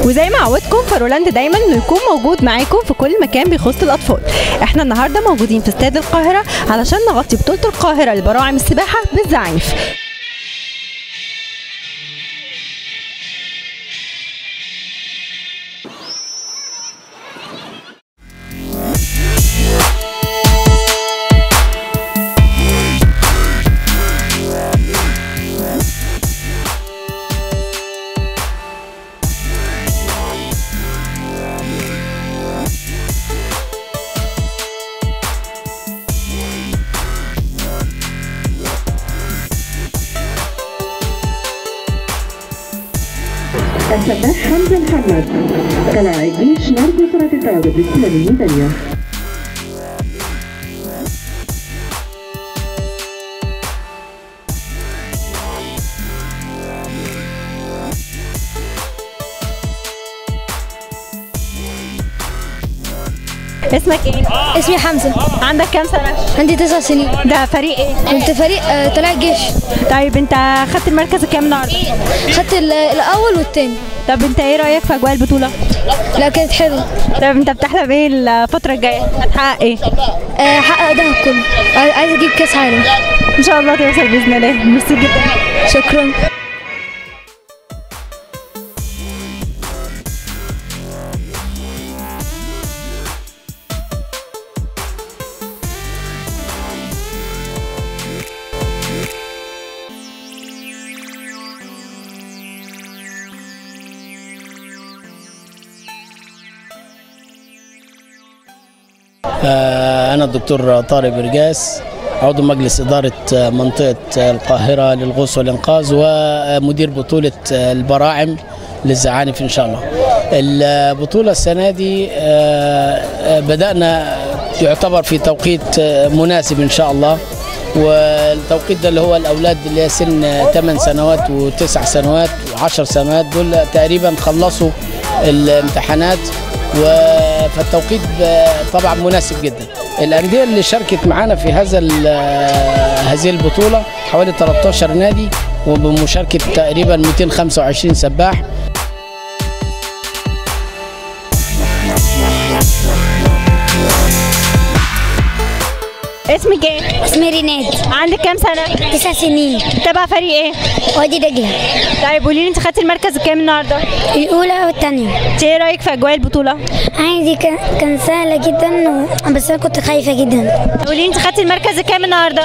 وزي ما عودتكم فرولاند دايما انه يكون موجود معاكم في كل مكان بيخص الاطفال احنا النهارده موجودين في استاد القاهره علشان نغطي بطوله القاهره لبراعم السباحه بالزعانف السباح حمزة محمد طلع الجيش نرجو سرعة التواجد بالسلة الميدانية اسمك ايه اسمي حمزة عندك كام سنه عندي تسع سنين ده فريق ايه كنت فريق آه، طلائع الجيش طيب انت خدت المركز الكام النهارده خدت ال- الأول والتاني طب انت ايه رايك في اجواء البطوله لا كانت حلوة طب انت بتحلم ايه الفتره الجايه هتحقق ايه آه، حقق دهب كله عايز عايز أجيب كأس عالم ان شاء الله توصل باذن الله ميرسي جدا شكرا آه، أنا الدكتور طارق برجاس عضو مجلس إدارة آه، منطقة آه، القاهرة للغوص والإنقاذ ومدير بطولة آه، البراعم للزعانف إن شاء الله البطولة السنة دي آه، آه، بدأنا يعتبر في توقيت آه، مناسب إن شاء الله والتوقيت ده اللي هو الأولاد اللي هي سن 8 سنوات و9 سنوات و10 سنوات دول تقريبا خلصوا الامتحانات و- فالتوقيت ب- طبعا مناسب جدا الانديه اللي شاركت معانا في هذا ال- هذه البطوله حوالي 13 نادي وبمشاركه تقريبا 225 سباح اسمك ايه اسمي ريناد عندك كام سنه تسع سنين تبع فريق ايه وادي دجلة طيب قولي لي انت خدت المركز الكام النهارده الأولى والثانية انت ايه رايك في اجواء البطوله عادي كان كان سهلة جدا و... بس أنا كنت خايفة جدا قولي لي انت خدت المركز الكام النهارده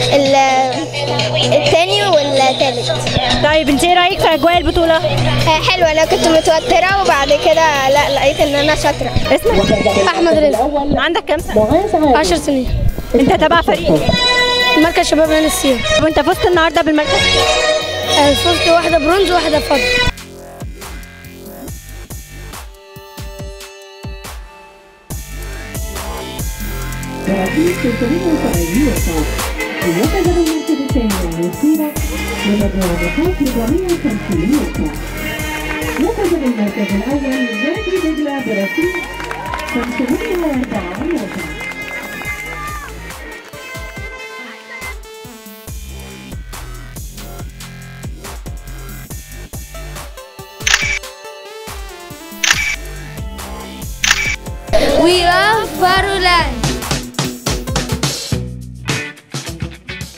الثاني والثالث طيب انت ايه رايك في اجواء البطوله حلوة أنا كنت متوترة وبعد كده لا لقيت إن أنا شاطرة اسمك أحمد رزق عندك كام سنه 10 سنين انت تبع فريق ايه مركز شباب عين السير وانت فزت النهارده بالمركز آه، فزت واحدة برونز وواحدة فضة رئيس 370 وصف وكذا المركز الثاني والمسيرة بمجموع نقاط 450 نقطة وكذا المركز الأول نادي دجلة برصيد 504 نقطة We love Farulan